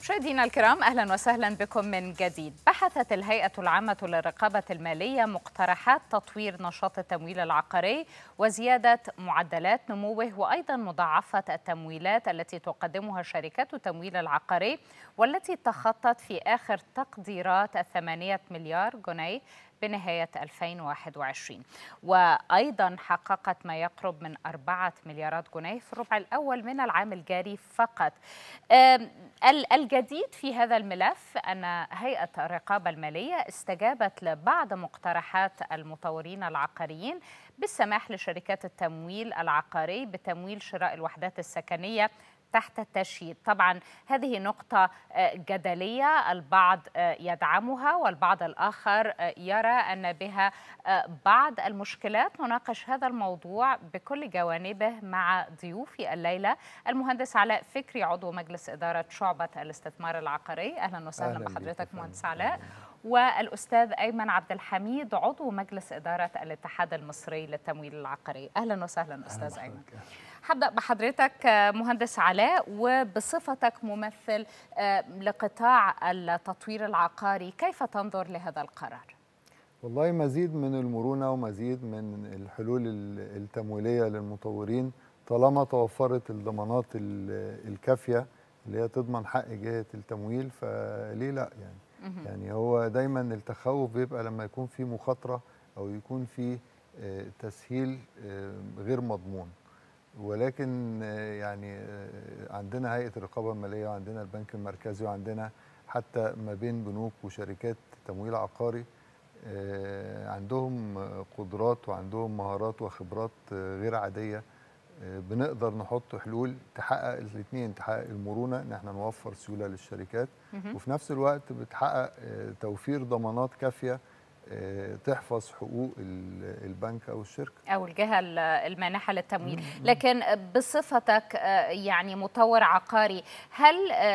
مشاهدينا الكرام اهلا وسهلا بكم من جديد. بحثت الهيئه العامه للرقابه الماليه مقترحات تطوير نشاط التمويل العقاري وزياده معدلات نموه وايضا مضاعفه التمويلات التي تقدمها شركات التمويل العقاري والتي تخطت في اخر تقديرات الثمانيه مليار جنيه بنهاية 2021 وأيضا حققت ما يقرب من أربعة مليارات جنيه في الربع الأول من العام الجاري فقط الجديد في هذا الملف أن هيئة الرقابة المالية استجابت لبعض مقترحات المطورين العقاريين بالسماح لشركات التمويل العقاري بتمويل شراء الوحدات السكنية تحت التشييد طبعا هذه نقطة جدلية البعض يدعمها والبعض الآخر يرى أن بها بعض المشكلات نناقش هذا الموضوع بكل جوانبه مع ضيوفي الليلة المهندس علاء فكري عضو مجلس إدارة شعبة الاستثمار العقاري أهلا وسهلا أهلا بحضرتك مهندس علاء والأستاذ أيمن عبد الحميد عضو مجلس إدارة الاتحاد المصري للتمويل العقاري أهلا وسهلا أستاذ أيمن هبدأ بحضرتك مهندس علاء وبصفتك ممثل لقطاع التطوير العقاري كيف تنظر لهذا القرار؟ والله مزيد من المرونة ومزيد من الحلول التمويلية للمطورين طالما توفرت الضمانات الكافية اللي هي تضمن حق جهة التمويل فليه لا يعني يعني هو دايما التخوف بيبقى لما يكون في مخاطرة أو يكون في تسهيل غير مضمون ولكن يعني عندنا هيئه الرقابه الماليه وعندنا البنك المركزي وعندنا حتى ما بين بنوك وشركات تمويل عقاري عندهم قدرات وعندهم مهارات وخبرات غير عاديه بنقدر نحط حلول تحقق الاثنين تحقق المرونه ان احنا نوفر سيوله للشركات وفي نفس الوقت بتحقق توفير ضمانات كافيه تحفظ حقوق البنك او الشركه او الجهه المانحه للتمويل لكن بصفتك يعني مطور عقاري هل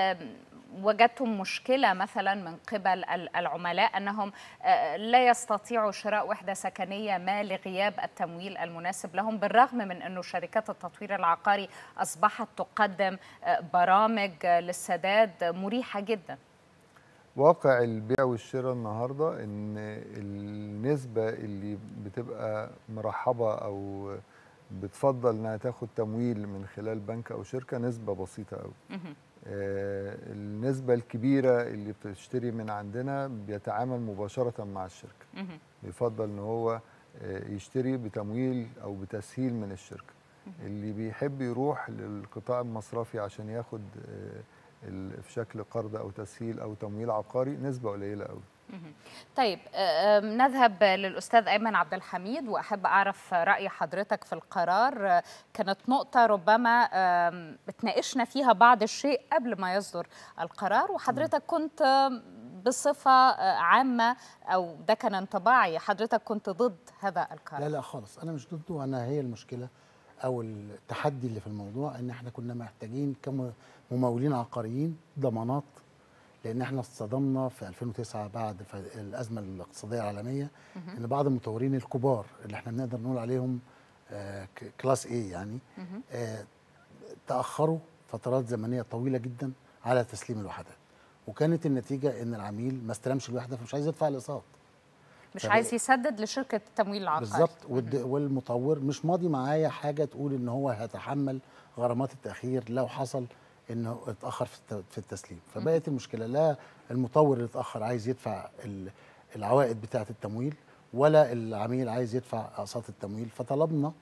وجدتم مشكله مثلا من قبل العملاء انهم لا يستطيعوا شراء وحده سكنيه ما لغياب التمويل المناسب لهم بالرغم من انه شركات التطوير العقاري اصبحت تقدم برامج للسداد مريحه جدا واقع البيع والشراء النهارده ان النسبه اللي بتبقى مرحبه او بتفضل انها تاخد تمويل من خلال بنك او شركه نسبه بسيطه قوي آه النسبه الكبيره اللي بتشتري من عندنا بيتعامل مباشره مع الشركه بيفضل ان هو آه يشتري بتمويل او بتسهيل من الشركه اللي بيحب يروح للقطاع المصرفي عشان ياخد آه في شكل قرض او تسهيل او تمويل عقاري نسبه قليله قوي طيب نذهب للاستاذ ايمن عبد الحميد واحب اعرف راي حضرتك في القرار كانت نقطه ربما اتناقشنا فيها بعض الشيء قبل ما يصدر القرار وحضرتك كنت بصفه عامه او ده كان انطباعي حضرتك كنت ضد هذا القرار لا لا خالص انا مش ضده انا هي المشكله او التحدي اللي في الموضوع ان احنا كنا محتاجين كممولين عقاريين ضمانات لان احنا اصطدمنا في 2009 بعد الازمه الاقتصاديه العالميه ان بعض المطورين الكبار اللي احنا بنقدر نقول عليهم آه كلاس اي يعني آه تاخروا فترات زمنيه طويله جدا على تسليم الوحدات وكانت النتيجه ان العميل ما استلمش الوحده فمش عايز يدفع الاقساط مش عايز يسدد لشركه التمويل العقاري بالظبط والمطور مش ماضي معايا حاجه تقول ان هو هيتحمل غرامات التاخير لو حصل انه اتاخر في التسليم فبقت المشكله لا المطور اللي اتاخر عايز يدفع العوائد بتاعه التمويل ولا العميل عايز يدفع اقساط التمويل فطلبنا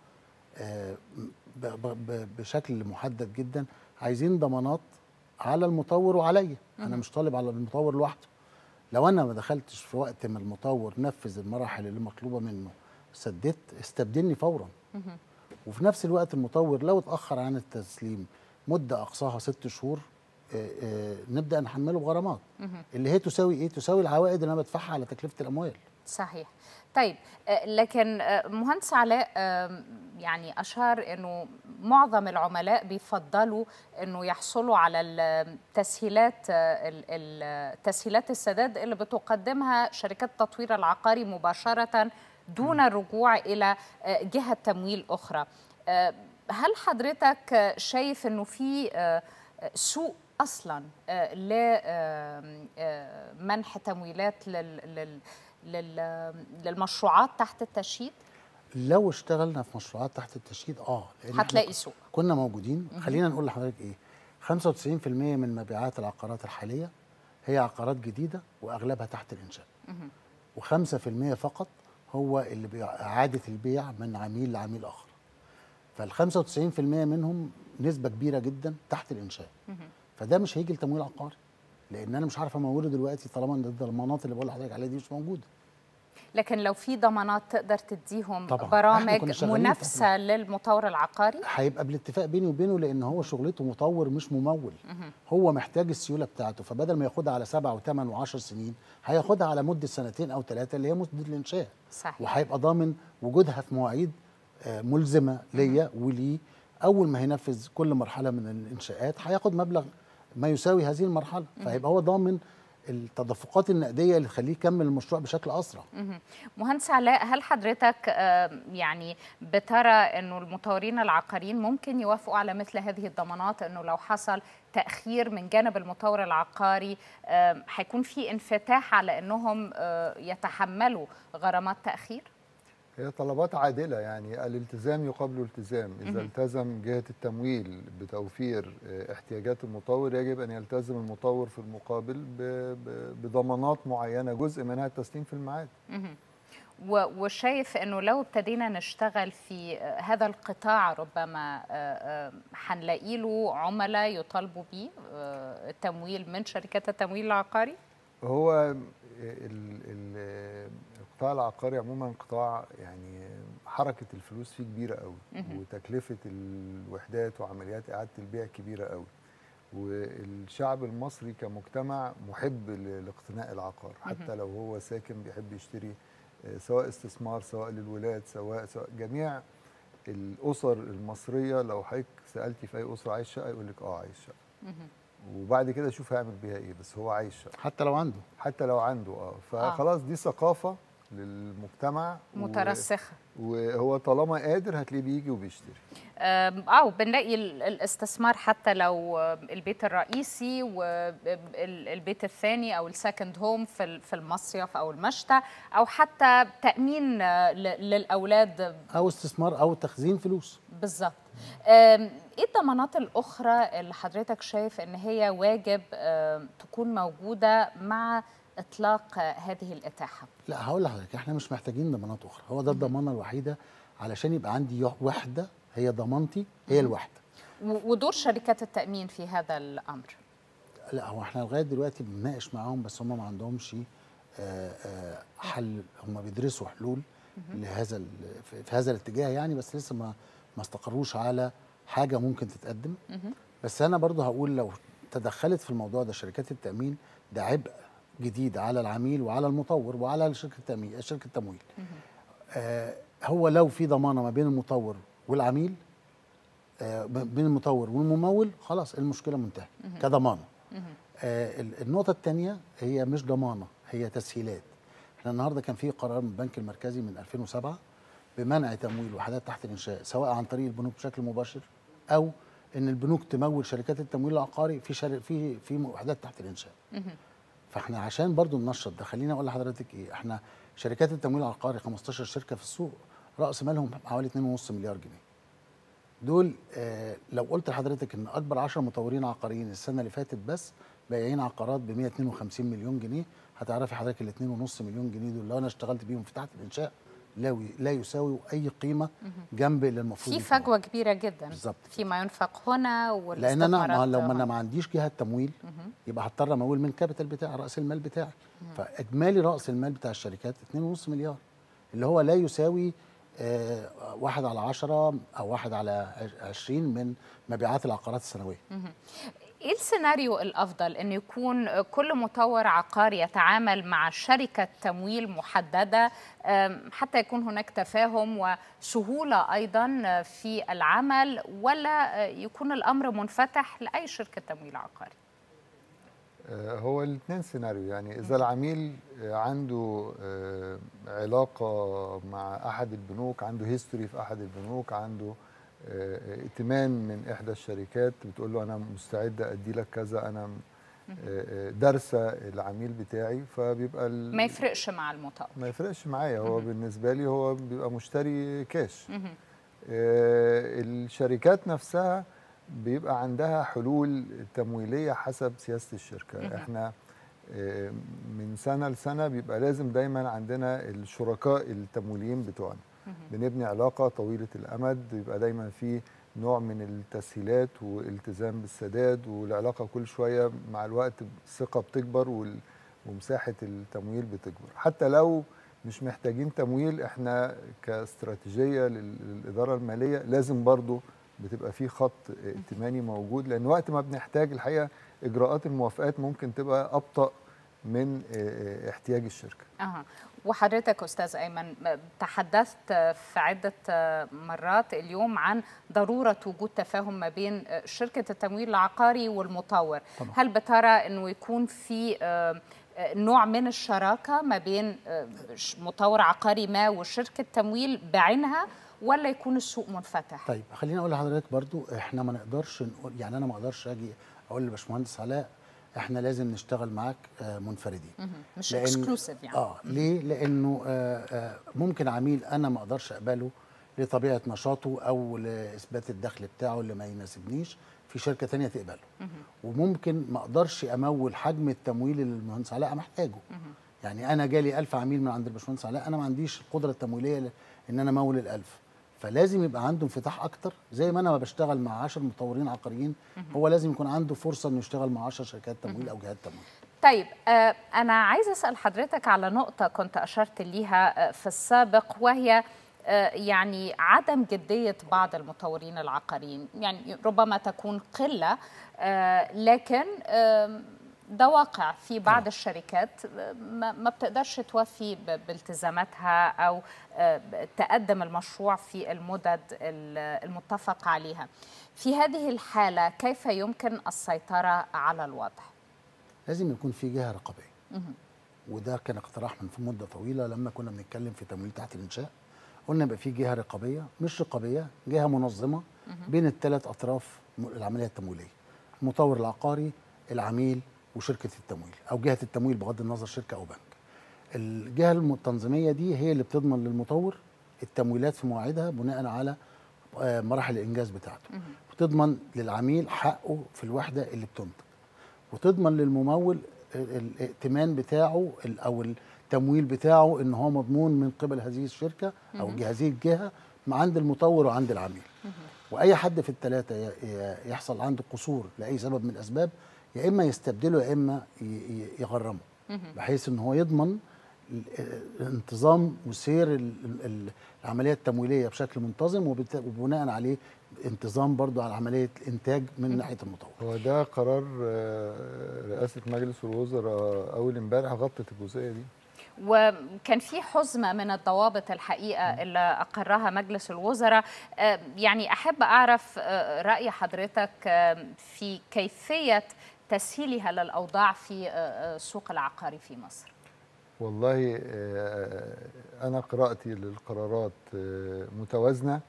بشكل محدد جدا عايزين ضمانات على المطور وعليا انا مش طالب على المطور لوحده لو انا ما دخلتش في وقت ما المطور نفذ المراحل اللي مطلوبه منه سددت استبدلني فورا وفي نفس الوقت المطور لو اتاخر عن التسليم مده اقصاها ست شهور آآ آآ نبدا نحمله بغرامات اللي هي تساوي ايه تساوي العوائد اللي انا بدفعها على تكلفه الاموال صحيح طيب لكن مهندس علاء يعني اشار انه معظم العملاء بيفضلوا انه يحصلوا على التسهيلات تسهيلات السداد اللي بتقدمها شركات التطوير العقاري مباشره دون الرجوع الى جهه تمويل اخرى هل حضرتك شايف انه في سوء اصلا لمنح تمويلات لل- لل- لل- للمشروعات تحت التشييد لو اشتغلنا في مشروعات تحت التشييد اه لأن إحنا هتلاقي سوق كنا موجودين خلينا نقول لحضرتك ايه 95% من مبيعات العقارات الحاليه هي عقارات جديده واغلبها تحت الانشاء و5% فقط هو اللي بيع- اعاده البيع من عميل لعميل اخر فال 95% منهم نسبه كبيره جدا تحت الانشاء فده مش هيجي لتمويل عقاري لان انا مش عارف اموله دلوقتي طالما ان الضمانات اللي بقول لحضرتك عليها دي مش موجوده لكن لو في ضمانات تقدر تديهم طبعاً. إحنا كنا برامج شغالين منافسه للمطور العقاري هيبقى بالاتفاق بيني وبينه لان هو شغلته مطور مش ممول هو محتاج السيوله بتاعته فبدل ما ياخدها على سبع وثمان وعشر سنين هياخدها على مده سنتين او ثلاثه اللي هي مده الانشاء صحيح وهيبقى ضامن وجودها في مواعيد آه، ملزمه ليا وليه اول ما هينفذ كل مرحله من الانشاءات هياخد مبلغ ما يساوي هذه المرحله فهيبقى هو ضامن التدفقات النقديه اللي تخليه يكمل المشروع بشكل اسرع مهندس علاء هل حضرتك آه، يعني بترى انه المطورين العقاريين ممكن يوافقوا على مثل هذه الضمانات انه لو حصل تاخير من جانب المطور العقاري آه، هيكون في انفتاح على انهم آه، يتحملوا غرامات تاخير؟ هي طلبات عادلة يعني الالتزام يقابل التزام إذا التزم جهة التمويل بتوفير آه، احتياجات المطور يجب أن يلتزم المطور في المقابل ب- ب- بضمانات معينة جزء منها التسليم في الميعاد و- وشايف انه لو ابتدينا نشتغل في آه، هذا القطاع ربما آه، آه، هنلاقي له عملاء يطالبوا به آه، التمويل من شركات التمويل العقاري؟ هو ال- ال- القطاع العقاري عموما قطاع يعني حركة الفلوس فيه كبيرة قوي وتكلفة الوحدات وعمليات إعادة البيع كبيرة قوي والشعب المصري كمجتمع محب ل- لاقتناء العقار حتى لو هو ساكن بيحب يشتري آه، سواء استثمار سواء للولاد سواء سواء جميع الأسر المصرية لو حضرتك سألتي في أي أسرة عايز شقة يقول لك أه عايز شقة وبعد كده شوف هيعمل بيها إيه بس هو عايز شقة حتى لو عنده حتى لو عنده اه فخلاص دي ثقافه للمجتمع و- مترسخه وهو طالما قادر هتلاقيه بيجي وبيشتري أم، او بنلاقي ال- الاستثمار حتى لو البيت الرئيسي والبيت الثاني او السكند هوم في ال- في المصيف او المشتى او حتى تامين آه، ل- للاولاد او استثمار او تخزين فلوس بالظبط أم، ايه الضمانات الاخرى اللي حضرتك شايف ان هي واجب أم، تكون موجوده مع اطلاق آه، هذه الاتاحه لا هقول لحضرتك احنا مش محتاجين ضمانات اخرى هو ده الضمانه الوحيده علشان يبقى عندي يح- وحده هي ضمانتي هي الوحده و- ودور شركات التامين في هذا الامر لا هو احنا لغايه دلوقتي بنناقش معاهم بس هم ما عندهمش آه، آه، حل هم بيدرسوا حلول لهذا ال- في في هذا الاتجاه يعني بس لسه ما ما استقروش على حاجه ممكن تتقدم بس انا برضو هقول لو تدخلت في الموضوع ده شركات التامين ده عبء جديد على العميل وعلى المطور وعلى شركه التامين شركه التمويل آه هو لو في ضمانه ما بين المطور والعميل آه ما بين المطور والممول خلاص المشكله منتهيه كضمانه آه ال- النقطه الثانيه هي مش ضمانه هي تسهيلات احنا النهارده كان في قرار من البنك المركزي من 2007 بمنع تمويل وحدات تحت الانشاء سواء عن طريق البنوك بشكل مباشر او ان البنوك تمول شركات التمويل العقاري في شر... في في وحدات تحت الانشاء فاحنا عشان برضو ننشط ده خليني اقول لحضرتك ايه احنا شركات التمويل العقاري 15 شركه في السوق راس مالهم حوالي 2.5 مليار جنيه دول آه لو قلت لحضرتك ان اكبر 10 مطورين عقاريين السنه اللي فاتت بس بايعين عقارات ب 152 مليون جنيه هتعرفي حضرتك ال 2.5 مليون جنيه دول لو انا اشتغلت بيهم في تحت الانشاء لا لا يساوي اي قيمه جنب اللي المفروض في يكون. فجوه كبيره جدا بالظبط. فيما ينفق هنا لان انا ما والاستثمارات لو ما انا هنا. ما عنديش جهه تمويل يبقى هضطر امول من كابيتال بتاع راس المال بتاعي فاجمالي راس المال بتاع الشركات 2.5 مليار اللي هو لا يساوي آه واحد على عشرة او واحد على عش- عشرين من مبيعات العقارات السنويه ايه السيناريو الافضل ان يكون كل مطور عقاري يتعامل مع شركه تمويل محدده أم، حتى يكون هناك تفاهم وسهوله ايضا في العمل ولا يكون الامر منفتح لاي شركه تمويل عقاري آه، هو الاثنين سيناريو يعني اذا العميل آه، عنده آه، علاقه مع احد البنوك عنده هيستوري في احد البنوك عنده آه، ائتمان من احدى الشركات بتقول له انا مستعده ادي لك كذا انا م- آه، آه، دارسه العميل بتاعي فبيبقى ال- ما يفرقش مع المطور ما يفرقش معايا هو بالنسبه لي هو بيبقى مشتري كاش مهم. آه، الشركات نفسها بيبقى عندها حلول تمويليه حسب سياسه الشركه مهم. احنا آه، من سنه لسنه بيبقى لازم دايما عندنا الشركاء التمويليين بتوعنا مهم. بنبني علاقه طويله الامد بيبقى دايما في نوع من التسهيلات والالتزام بالسداد والعلاقه كل شويه مع الوقت الثقه بتكبر وال- ومساحه التمويل بتكبر حتى لو مش محتاجين تمويل احنا كاستراتيجيه لل- للاداره الماليه لازم برضو بتبقى في خط ائتماني موجود لان وقت ما بنحتاج الحقيقه اجراءات الموافقات ممكن تبقى ابطا من اه، اه، احتياج الشركه أها وحضرتك أستاذ أيمن تحدثت في عدة مرات اليوم عن ضرورة وجود تفاهم ما بين شركة التمويل العقاري والمطور طبعا. هل بترى أنه يكون في آه، آه، نوع من الشراكة ما بين آه، ش- مطور عقاري ما وشركة تمويل بعينها ولا يكون السوق منفتح؟ طيب خليني اقول لحضرتك برضو احنا ما نقدرش نقول يعني انا ما اقدرش اجي اقول لباشمهندس علاء احنا لازم نشتغل معاك آه، منفردين مهم. مش لأن- اكسكلوسيف يعني اه ليه لانه آه آه ممكن عميل انا ما اقدرش اقبله لطبيعه نشاطه او لاثبات الدخل بتاعه اللي ما يناسبنيش في شركه تانية تقبله وممكن ما اقدرش امول حجم التمويل اللي المهندس علاء محتاجه يعني انا جالي ألف عميل من عند الباشمهندس علاء انا ما عنديش القدره التمويليه ل- ان انا امول الألف فلازم يبقى عنده انفتاح اكتر زي ما انا بشتغل مع 10 مطورين عقاريين هو لازم يكون عنده فرصه انه يشتغل مع 10 شركات تمويل او جهات تمويل طيب آه، أنا عايزة أسأل حضرتك على نقطة كنت أشرت ليها آه، في السابق وهي آه، يعني عدم جدية بعض المطورين العقاريين يعني ربما تكون قلة آه، لكن آم، ده واقع في بعض الشركات آه، ما ما بتقدرش توفي ب- بالتزاماتها أو آه، تقدم المشروع في المدد ال- المتفق عليها في هذه الحالة كيف يمكن السيطرة على الوضع؟ لازم يكون في جهه رقابيه وده كان اقتراح من في مده طويله لما كنا بنتكلم في تمويل تحت الانشاء قلنا يبقى في جهه رقابيه مش رقابيه جهه منظمه بين الثلاث اطراف م- العمليه التمويليه المطور العقاري العميل وشركه التمويل او جهه التمويل بغض النظر شركه او بنك الجهه الم- التنظيميه دي هي اللي بتضمن للمطور التمويلات في مواعيدها بناء على آه، مراحل الانجاز بتاعته وتضمن للعميل حقه في الوحده اللي بتنتج وتضمن للممول ال- الائتمان بتاعه ال- او التمويل بتاعه ان هو مضمون من قبل هذه الشركه او هذه الجهه مع عند المطور وعند العميل واي حد في الثلاثه ي- ي- يحصل عنده قصور لاي سبب من الاسباب يا اما يستبدله يا اما ي- ي- يغرمه بحيث ان هو يضمن ال- الانتظام وسير ال- ال- العمليه التمويليه بشكل منتظم وبت- وبناء عليه انتظام برضو على عمليه الانتاج من ناحيه المطور هو ده قرار آه، رئاسه مجلس الوزراء اول امبارح غطت الجزئيه دي وكان في حزمة من الضوابط الحقيقة اللي أقرها مجلس الوزراء آه، يعني أحب أعرف آه، رأي حضرتك آه، في كيفية تسهيلها للأوضاع في آه، آه، السوق العقاري في مصر والله آه، انا قراءتي للقرارات آه، متوازنه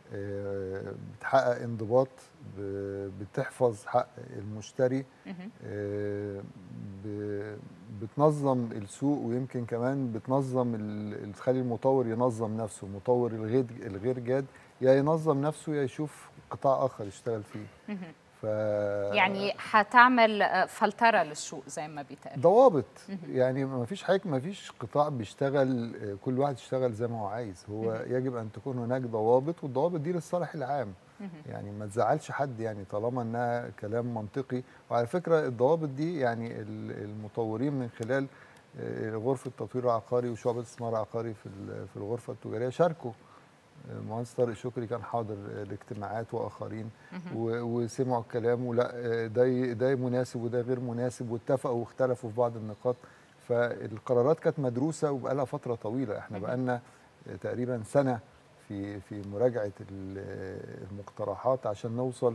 آه، بتحقق انضباط ب- بتحفظ حق المشتري آه، ب- بتنظم السوق ويمكن كمان بتنظم ال- تخلي المطور ينظم نفسه المطور الغير الغير جاد يا ينظم نفسه يا يشوف قطاع اخر يشتغل فيه ف يعني هتعمل آه، فلترة للسوق زي ما بيتقال ضوابط يعني ما فيش حاجه ما فيش قطاع بيشتغل آه، كل واحد يشتغل زي ما هو عايز هو يجب ان تكون هناك ضوابط والضوابط دي للصالح العام يعني ما تزعلش حد يعني طالما انها كلام منطقي وعلى فكره الضوابط دي يعني ال- المطورين من خلال آه، غرفه التطوير العقاري وشعبه الاستثمار العقاري في ال- في الغرفه التجاريه شاركوا المهندس طارق شكري كان حاضر الاجتماعات واخرين و- وسمعوا الكلام ولا آه، ده ي- ده مناسب وده غير مناسب واتفقوا واختلفوا في بعض النقاط فالقرارات كانت مدروسه وبقالها فتره طويله احنا بقالنا تقريبا سنه في في مراجعه ال- المقترحات عشان نوصل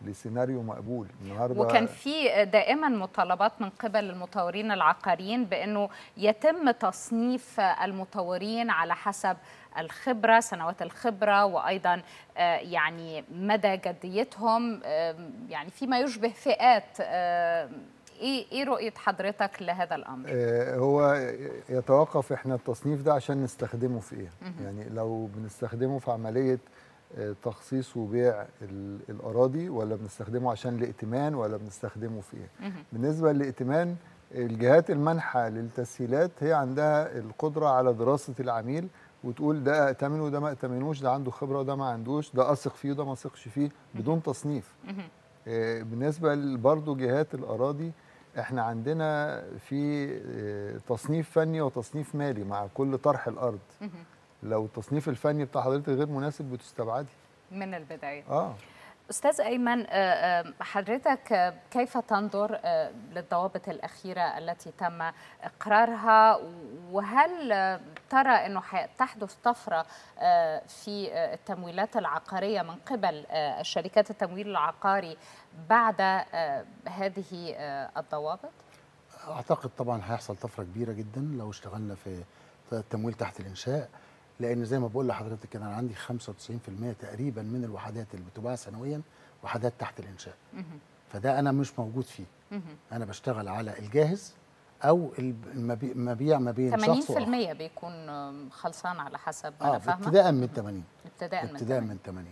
لسيناريو مقبول النهارده وكان في دائما مطالبات من قبل المطورين العقاريين بانه يتم تصنيف المطورين على حسب الخبره سنوات الخبره وايضا آه، يعني مدى جديتهم آه، يعني فيما يشبه فئات آه، ايه ايه رؤيه حضرتك لهذا الامر آه، هو يتوقف احنا التصنيف ده عشان نستخدمه في ايه يعني لو بنستخدمه في عمليه آه، تخصيص وبيع ال- الاراضي ولا بنستخدمه عشان الائتمان ولا بنستخدمه في ايه مهم. بالنسبه للائتمان الجهات المانحه للتسهيلات هي عندها القدره على دراسه العميل وتقول ده ائتمنه وده ما ائتمنوش ده عنده خبره وده ما عندوش ده اثق فيه وده ما اثقش فيه بدون تصنيف مهم. آه، بالنسبه برضه جهات الاراضي احنا عندنا في آه، تصنيف فني وتصنيف مالي مع كل طرح الارض مهم. لو التصنيف الفني بتاع حضرتك غير مناسب بتستبعدي من البدايه اه استاذ ايمن آه، آه، حضرتك آه، كيف تنظر آه، للضوابط الاخيره التي تم اقرارها وهل آه، ترى انه ح- تحدث طفره آه، في آه، التمويلات العقاريه من قبل آه، الشركات التمويل العقاري بعد آه، هذه آه، الضوابط؟ اعتقد طبعا هيحصل طفره كبيره جدا لو اشتغلنا في التمويل تحت الانشاء لان زي ما بقول لحضرتك كده انا عندي 95% تقريبا من الوحدات اللي بتباع سنويا وحدات تحت الانشاء مهم. فده انا مش موجود فيه مهم. انا بشتغل على الجاهز او المبي- المبيع ما بين شخص 80% واخر بيكون آم، خلصان على حسب ما اه انا فاهمه ابتداء من 80 ابتداء من ابتداء 80. من 80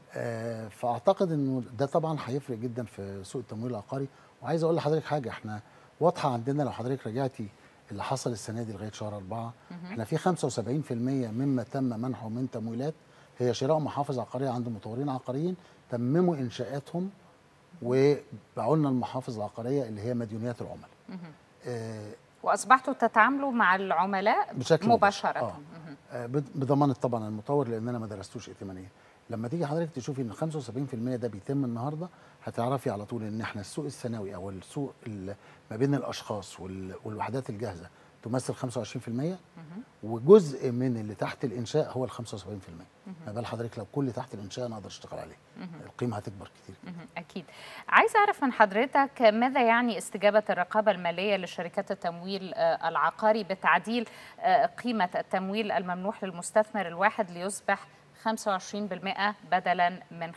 آه فاعتقد انه ده طبعا هيفرق جدا في سوق التمويل العقاري وعايز اقول لحضرتك حاجه احنا واضحه عندنا لو حضرتك رجعتي اللي حصل السنه دي لغايه شهر أربعة احنا في 75% مما تم منحه من تمويلات هي شراء محافظ عقاريه عند مطورين عقاريين تمموا انشاءاتهم وباعوا لنا المحافظ العقاريه اللي هي مديونيات العملاء مهم. آه واصبحتوا تتعاملوا مع العملاء بشكل مباشره مباشر. آه. مهم. آه، بض- بضمانه طبعا المطور لان انا ما درستوش ائتمانيا لما تيجي حضرتك تشوفي ان 75% ده بيتم النهارده هتعرفي على طول ان احنا السوق الثانوي او السوق ال- ما بين الاشخاص وال- والوحدات الجاهزه تمثل 25% وجزء من اللي تحت الانشاء هو ال 75% ما بال حضرتك لو كل تحت الانشاء انا اقدر اشتغل عليه القيمه هتكبر كتير مهم. أكيد عايز أعرف من حضرتك ماذا يعني استجابة الرقابة المالية لشركات التمويل آه، العقاري بتعديل آه، قيمة التمويل الممنوح للمستثمر الواحد ليصبح 25% بدلا من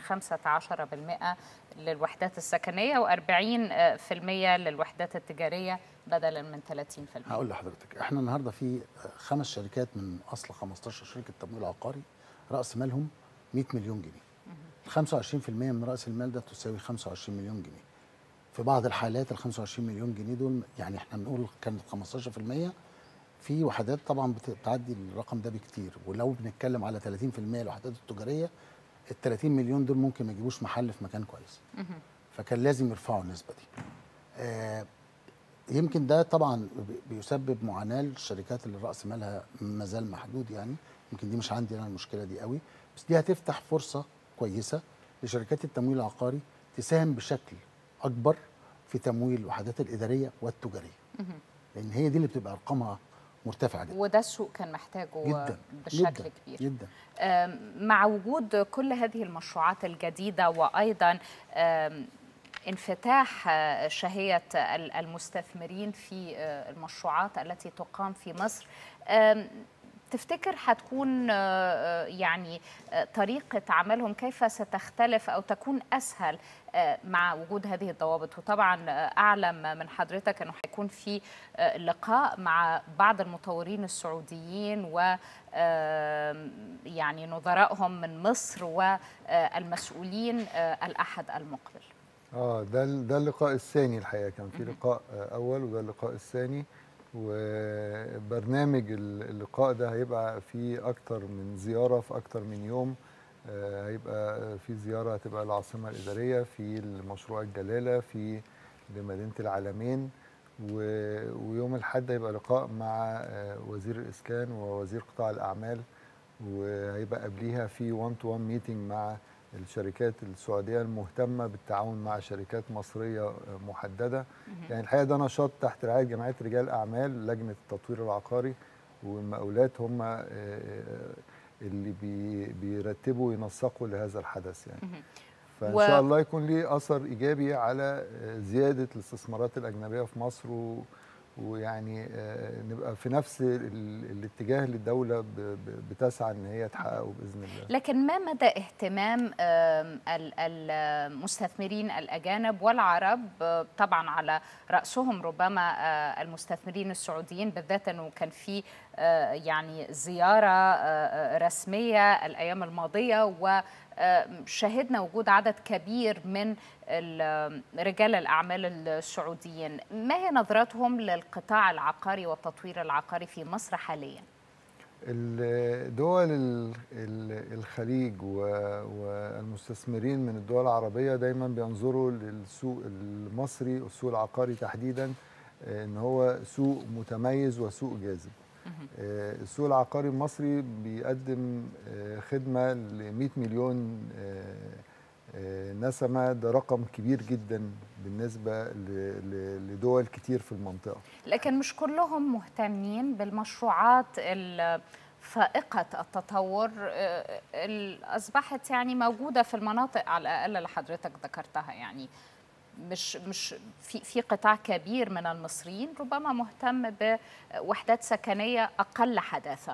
15% للوحدات السكنية و40% للوحدات التجارية بدلا من 30% هقول لحضرتك احنا النهارده في خمس شركات من اصل 15 شركه تمويل عقاري راس مالهم 100 مليون جنيه ال 25% من راس المال ده تساوي 25 مليون جنيه في بعض الحالات ال 25 مليون جنيه دول يعني احنا بنقول كانت 15% في وحدات طبعا بت- بتعدي الرقم ده بكتير ولو بنتكلم على 30% الوحدات التجاريه ال 30 مليون دول ممكن ما يجيبوش محل في مكان كويس فكان لازم يرفعوا النسبه دي آه يمكن ده طبعا بي- بيسبب معاناه للشركات اللي راس مالها ما زال محدود يعني يمكن دي مش عندي انا المشكله دي قوي بس دي هتفتح فرصه كويسه لشركات التمويل العقاري تساهم بشكل اكبر في تمويل الوحدات الاداريه والتجاريه لان هي دي اللي بتبقى ارقامها مرتفعه جدا وده السوق كان محتاجه جدا بشكل جدا كبير جدا آم، مع وجود كل هذه المشروعات الجديدة وأيضا آم، انفتاح آه، شهية ال- المستثمرين في آه، المشروعات التي تقام في مصر آم، تفتكر حتكون آه، آه، يعني آه، طريقة عملهم كيف ستختلف أو تكون أسهل آه، مع وجود هذه الضوابط وطبعا آه، أعلم من حضرتك أنه حيكون في آه، لقاء مع بعض المطورين السعوديين و آم، يعني نظرائهم من مصر والمسؤولين آه، الأحد المقبل اه ده ال- ده اللقاء الثاني الحقيقه كان في لقاء آه، اول وده اللقاء الثاني وبرنامج ال- اللقاء ده هيبقى فيه اكتر من زياره في اكتر من يوم آه، هيبقى في زياره هتبقى العاصمه الاداريه في مشروع الجلاله في لمدينه العالمين و- ويوم الاحد هيبقى لقاء مع آه، وزير الاسكان ووزير قطاع الاعمال وهيبقى قبليها في 1 تو 1 ميتنج مع الشركات السعوديه المهتمه بالتعاون مع شركات مصريه آه، محدده يعني الحقيقه ده نشاط تحت رعايه جمعيه رجال اعمال لجنه التطوير العقاري والمقاولات هم آه، آه، اللي بي- بيرتبوا وينسقوا لهذا الحدث يعني فان و- شاء الله يكون ليه اثر ايجابي على آه، زياده الاستثمارات الاجنبيه في مصر و ويعني آه، نبقى في نفس ال- الاتجاه اللي الدوله ب- ب- بتسعى ان هي تحققه باذن الله لكن ما مدى اهتمام آم، ال- المستثمرين الأجانب والعرب آه، طبعا على رأسهم ربما آه، المستثمرين السعوديين بالذات أنه كان في آه، يعني زيارة آه، آه، رسمية الأيام الماضية وشهدنا وجود عدد كبير من ال- رجال الأعمال السعوديين ما هي نظرتهم للقطاع العقاري والتطوير العقاري في مصر حالياً؟ الدول ال- ال- الخليج و- والمستثمرين من الدول العربية دايما بينظروا للسوق المصري السوق العقاري تحديدا آه، ان هو سوق متميز وسوق جاذب آه، السوق العقاري المصري بيقدم آه، خدمة ل 100 مليون آه، آه، نسمة ده رقم كبير جدا بالنسبة ل- ل- لدول كتير في المنطقة لكن مش كلهم مهتمين بالمشروعات ال- فائقة التطور آه، اللي أصبحت يعني موجودة في المناطق على الأقل اللي حضرتك ذكرتها يعني مش مش في في قطاع كبير من المصريين ربما مهتم بوحدات سكنية أقل حداثة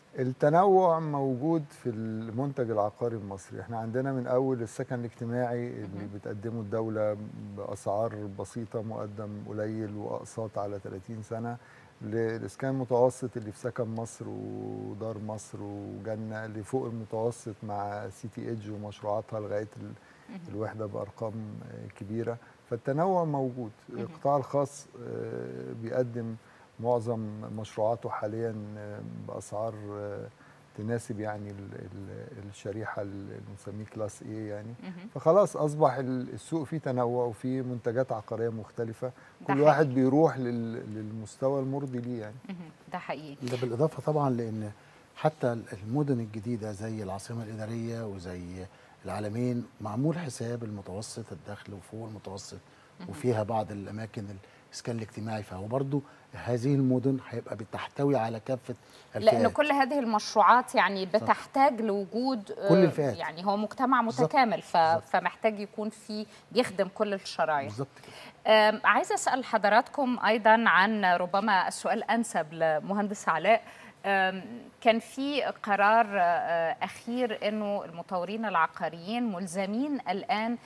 التنوع موجود في المنتج العقاري المصري احنا عندنا من اول السكن الاجتماعي اللي بتقدمه الدولة باسعار بسيطة مقدم قليل واقساط على 30 سنة للاسكان المتوسط اللي في سكن مصر ودار مصر وجنة اللي فوق المتوسط مع سي تي ايدج ومشروعاتها لغاية ال- الوحدة بارقام آه، كبيرة فالتنوع موجود القطاع الخاص آه، بيقدم معظم مشروعاته حاليا آه، باسعار آه، تناسب يعني ال- ال- الشريحه اللي بنسميه كلاس اي يعني فخلاص اصبح ال- السوق فيه تنوع وفيه منتجات عقاريه مختلفه كل حقيقي. واحد بيروح لل- للمستوى المرضي ليه يعني ده حقيقي ده بالاضافه طبعا لان حتى المدن الجديده زي العاصمه الاداريه وزي العالمين معمول حساب المتوسط الدخل وفوق المتوسط وفيها بعض الاماكن الاسكان الاجتماعي فهو برضو هذه المدن هيبقى بتحتوي على كافه لأن الفئات كل هذه المشروعات يعني بتحتاج لوجود آه، كل الفئات. يعني هو مجتمع بالظبط. متكامل ف... بالظبط. فمحتاج يكون في بيخدم كل الشرايح بالظبط كده آم، عايزة أسأل حضراتكم أيضا عن ربما السؤال أنسب لمهندس علاء آم، كان في قرار آه، أخير أنه المطورين العقاريين ملزمين الآن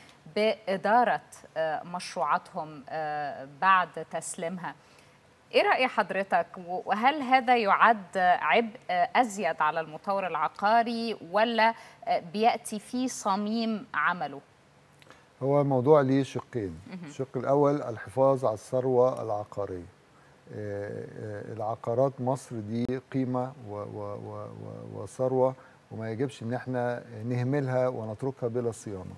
بإدارة آه، مشروعاتهم آه، بعد تسليمها ايه راي حضرتك وهل هذا يعد عبء ازيد على المطور العقاري ولا بياتي في صميم عمله هو الموضوع ليه شقين الشق الاول الحفاظ على الثروه العقاريه آه، آه، العقارات مصر دي قيمه و- و- و- و- وثروه وما يجبش ان احنا نهملها ونتركها بلا صيانه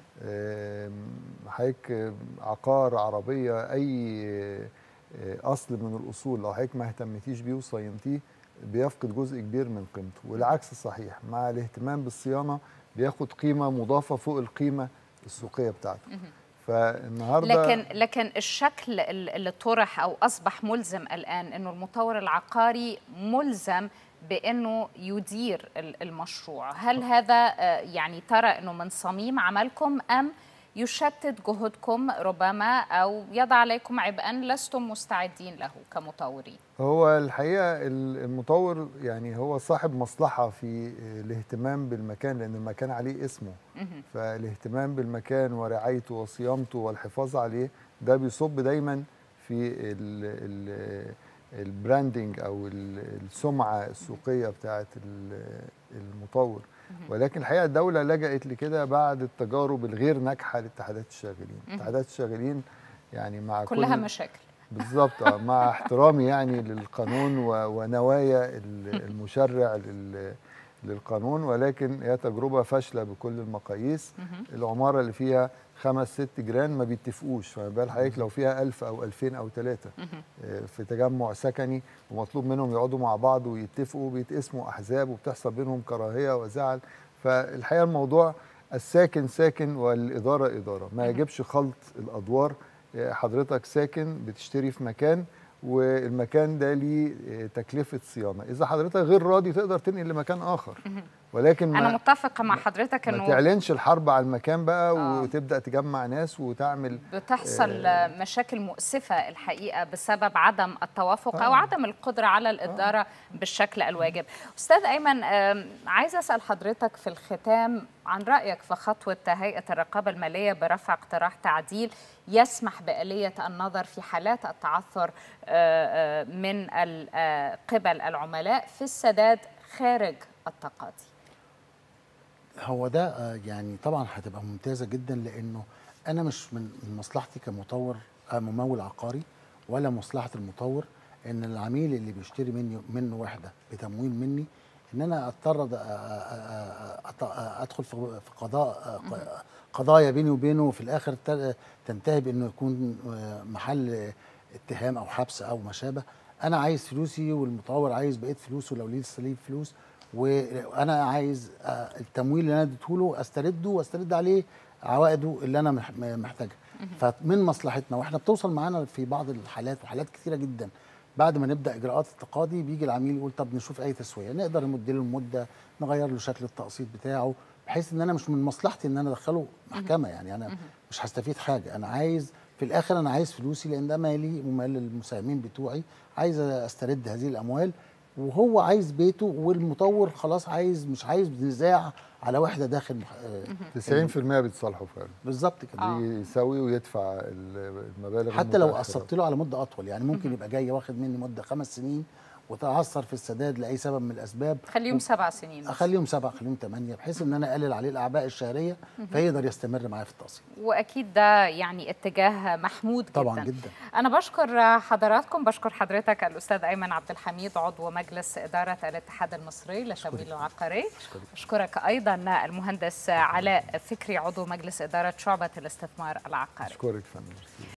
آم، حضرتك عقار عربيه اي آه، اصل من الاصول لو حضرتك ما اهتمتيش بيه وصينتيه بيفقد جزء كبير من قيمته والعكس صحيح مع الاهتمام بالصيانه بياخد قيمه مضافه فوق القيمه السوقيه بتاعته فالنهارده لكن لكن الشكل ال- اللي طرح او اصبح ملزم الان انه المطور العقاري ملزم بانه يدير ال- المشروع هل هذا آه، يعني ترى انه من صميم عملكم ام يشتت جهودكم ربما او يضع عليكم عبئا لستم مستعدين له كمطورين هو الحقيقه ال- المطور يعني هو صاحب مصلحه في الاهتمام بالمكان لان المكان عليه اسمه فالاهتمام بالمكان ورعايته وصيانته والحفاظ عليه ده بيصب دايما في ال ال البراندنج او ال- السمعه السوقيه بتاعه ال- المطور ولكن الحقيقه الدوله لجأت لكده بعد التجارب الغير ناجحه لاتحادات الشاغلين اتحادات الشاغلين يعني مع كلها كل مشاكل بالظبط آه، مع احترامي يعني للقانون و- ونوايا ال- المشرع لل- للقانون ولكن هي تجربه فاشله بكل المقاييس العماره اللي فيها خمس ست جيران ما بيتفقوش فما بال حضرتك لو فيها ألف أو ألفين أو ثلاثة في تجمع سكني ومطلوب منهم يقعدوا مع بعض ويتفقوا بيتقسموا أحزاب وبتحصل بينهم كراهية وزعل فالحقيقة الموضوع الساكن ساكن والإدارة إدارة ما يجبش خلط الأدوار حضرتك ساكن بتشتري في مكان والمكان ده ليه تكلفة صيانة إذا حضرتك غير راضي تقدر تنقل لمكان آخر ولكن انا ما, متفقه مع حضرتك ما انه تعلنش الحرب على المكان بقى آه. وتبدا تجمع ناس وتعمل بتحصل مشاكل مؤسفة الحقيقة بسبب عدم التوافق أو آه. عدم القدرة على الإدارة بالشكل الواجب أستاذ أيمن آم، عايزة أسأل حضرتك في الختام عن رأيك في خطوة هيئة الرقابة المالية برفع اقتراح تعديل يسمح بآلية النظر في حالات التعثر آه، آه، من ال- آه، قبل العملاء في السداد خارج التقاضي هو ده آه، يعني طبعا هتبقى ممتازه جدا لانه انا مش من من مصلحتي كمطور آه، ممول عقاري ولا مصلحه المطور ان العميل اللي بيشتري مني منه وحده بتمويل مني ان انا اضطر أد- أ- أ- أ- أ- ادخل في في قضاء آه، ق- قضايا بيني وبينه وفي الاخر ت- تنتهي بانه يكون آه، محل اتهام او حبس او ما شابه انا عايز فلوسي والمطور عايز بقيه فلوسه لو لسه ليه فلوس وانا عايز آه، التمويل اللي انا اديته له استرده واسترد عليه عوائده اللي انا مح- محتاجها فمن مصلحتنا واحنا بتوصل معانا في بعض الحالات وحالات كثيره جدا بعد ما نبدا اجراءات التقاضي بيجي العميل يقول طب نشوف اي تسويه نقدر نمد له المده نغير له شكل التقسيط بتاعه بحيث ان انا مش من مصلحتي ان انا ادخله محكمه يعني انا مش هستفيد حاجه انا عايز في الاخر انا عايز فلوسي لان ده مالي ومال المساهمين بتوعي عايز استرد هذه الاموال وهو عايز بيته والمطور خلاص عايز مش عايز نزاع على وحده داخل مح- آه، 90% بيتصالحوا فعلا بالظبط كده آه. يساوي ويدفع ال- المبالغ حتى لو المتأخرة. قسطت له على مده اطول يعني ممكن يبقى جاي واخد مني مده خمس سنين وتعثر في السداد لاي سبب من الاسباب خليهم سبع سنين اخليهم سبعه اخليهم ثمانيه بحيث ان انا اقلل عليه الاعباء الشهريه فيقدر يستمر معايا في التقسيط واكيد ده يعني اتجاه محمود جدا طبعا جدا انا بشكر حضراتكم بشكر حضرتك الاستاذ ايمن عبد الحميد عضو مجلس اداره الاتحاد المصري للتمويل العقاري اشكرك ايضا المهندس علاء فكري عضو مجلس اداره شعبه الاستثمار العقاري اشكرك فندم